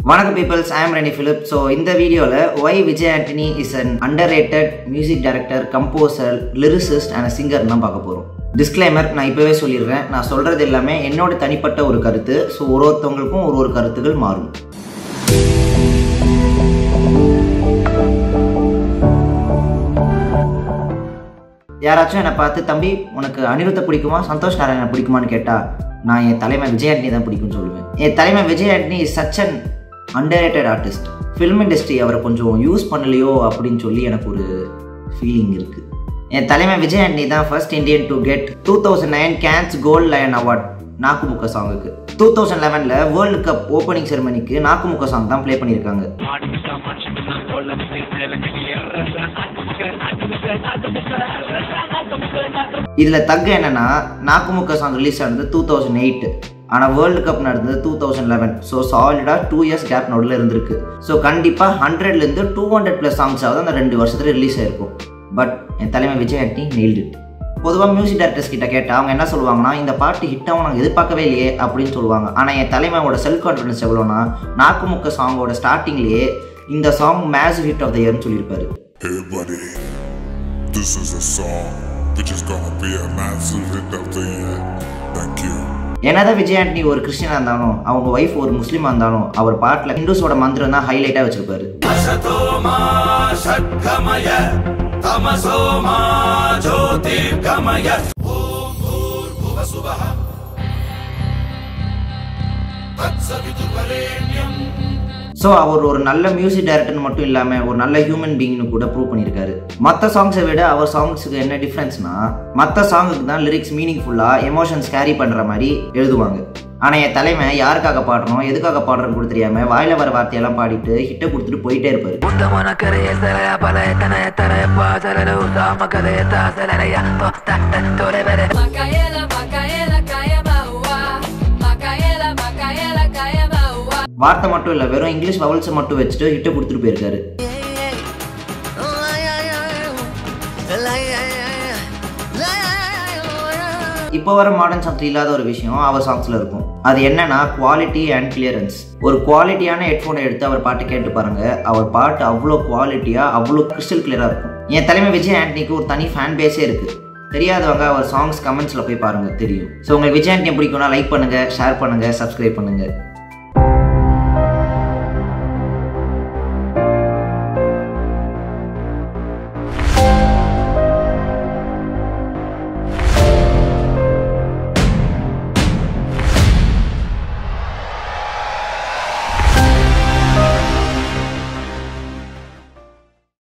வணக்கம் peoples I am Reni Philip so இந்த வீடியோவில் why Vijay Antony is an underrated music director composer lyricist and singer தான் பார்க்க போகிறோம் டிஸ்க்ளைமர் நான் இப்போவே சொல்லிடுறேன் நான் சொல்கிறது எல்லாமே என்னோட தனிப்பட்ட ஒரு கருத்து ஸோ ஒரு ஒருத்தவங்களுக்கும் ஒரு ஒரு கருத்துகள் மாறும் யாராச்சும் என்னை பார்த்து தம்பி உனக்கு அனிருத்தை பிடிக்குமா சந்தோஷ் நாராயணன் பிடிக்குமான்னு கேட்டால் நான் என் தலைமை விஜய் ஆண்டனி தான் பிடிக்கும்னு சொல்லுவேன் என் தலைமை Vijay Antony is such an underrated artist film industry அவரை கொஞ்சம் யூஸ் பண்ணலையோ அப்படின்னு சொல்லி எனக்கு ஒரு ஃபீலிங் இருக்குது என் தலைமை விஜய் ஆண்டனி தான் first Indian to get two thousand nine Cannes gold lion award Nakka Mukka சாங்குக்கு டூ தௌசண்ட் லெவனில் வேர்ல்டு கப் ஓப்பனிங் செரமனிக்கு நாக்குமுக்க சாங் தான் ப்ளே பண்ணியிருக்காங்க இதில் தக்கு என்னன்னா நாக்குமுக்க சாங் ரிலீஸ் ஆனது டூ தௌசண்ட் எயிட் ஆனால் வேர்ல்டு கப் நடந்தது டூ தௌசண்ட் லெவன் ஸோ சாலிடாக டூ இயர்ஸ் கேப் நோடில் இருந்திருக்கு ஸோ கண்டிப்பாக ஹண்ட்ரட்லேருந்து டூ ஹண்ட்ரட் ப்ளஸ் சாங்ஸாவது அந்த ரெண்டு வருஷத்துல ரிலீஸ் ஆயிருக்கும் பட் என் தலைமை விஜய் ஆண்டி நெயில்டு பொதுவாக மியூசிக் டேரக்டர்ஸ் கிட்ட கேட்டால் அவங்க என்ன சொல்லுவாங்கன்னா இந்த பாட்டு ஹிட்டாகவும் நாங்கள் எதிர்பார்க்கவே இல்லையே அப்படின்னு சொல்லுவாங்க ஆனால் என் தலைமையோட செல்ஃப் கான்ஃபிடன்ஸ் எவ்வளோனா நாக்குமுக்க சாங்கோட ஸ்டார்டிங்லேயே இந்த song massive hit of the இயர்னு சொல்லியிருப்பாரு Hey buddy, this is a song which is gonna be a massive hit of the year. Thank you. என்னதான் விஜய் ஆண்டனி ஒரு கிறிஸ்டியனாக இருந்தாலும் அவங்க ஒய்ஃப் ஒரு முஸ்லீமாக இருந்தாலும் அவர் பாட்டில் ஹிந்துஸோட மந்திரம் தான் ஹைலைட்டாக வச்சிருப்பாரு असतो मा षट्कमय तमसो मा ज्योतिर्गमय ॐ भूर्भुवसुवः तत्सवितुर्वरेण्यम् ஸோ அவர் ஒரு நல்ல மியூசிக் டைரக்டர் மட்டும் இல்லாமல் ஒரு நல்ல ஹியூமன் பீயிங்னு கூட ப்ரூவ் பண்ணியிருக்காரு மற்ற சாங்ஸை விட அவர் சாங்ஸுக்கு என்ன டிஃப்ரென்ஸ்னா மற்ற சாங்குக்கு தான் லிரிக்ஸ் மீனிங்ஃபுல்லாக எமோஷன்ஸ் கேரி பண்ணுற மாதிரி எழுதுவாங்க ஆனால் என் தலைமை யாருக்காக பாடணும் எதுக்காக பாடுறோன்னு கூட தெரியாமல் வாயில வர வார்த்தையெல்லாம் பாடிட்டு ஹிட்டை கொடுத்துட்டு போயிட்டே இருப்பாரு உத்தமன கரைய சரைய பழைய தனைய தரைய பாசரல உத்தாம கதைய தாசரைய தொலைவரை Macaela, Macaela, caia baua. Macaela, Macaela, caia baua. வார்த்தை மட்டும் இல்லை வெறும் இங்கிலீஷ் வவல்ஸை மட்டும் வச்சுட்டு ஹிட்டை கொடுத்துட்டு போயிருக்காரு இப்போ வர மாடர்ன் சாங்ஸ் இல்லாத ஒரு விஷயம் அவர் சாங்ஸில் இருக்கும் அது என்னன்னா குவாலிட்டி அண்ட் கிளியரன்ஸ் ஒரு குவாலிட்டியான ஹெட்ஃபோனை எடுத்து அவர் பாட்டு கேட்டு பாருங்க அவர் பாட்டு அவ்வளோ குவாலிட்டியாக அவ்வளோ கிறிஸ்டல் கிளியராக இருக்கும் என் தலைமை விஜய் ஆண்டனிக்கு ஒரு தனி ஃபேன் பேஸே இருக்குது தெரியாதவங்க அவர் சாங்ஸ் கமெண்ட்ஸில் போய் பாருங்க தெரியும் ஸோ உங்களுக்கு விஜய் ஆண்டனி பிடிக்கும்னா லைக் பண்ணுங்க ஷேர் பண்ணுங்க சப்ஸ்கிரைப் பண்ணுங்க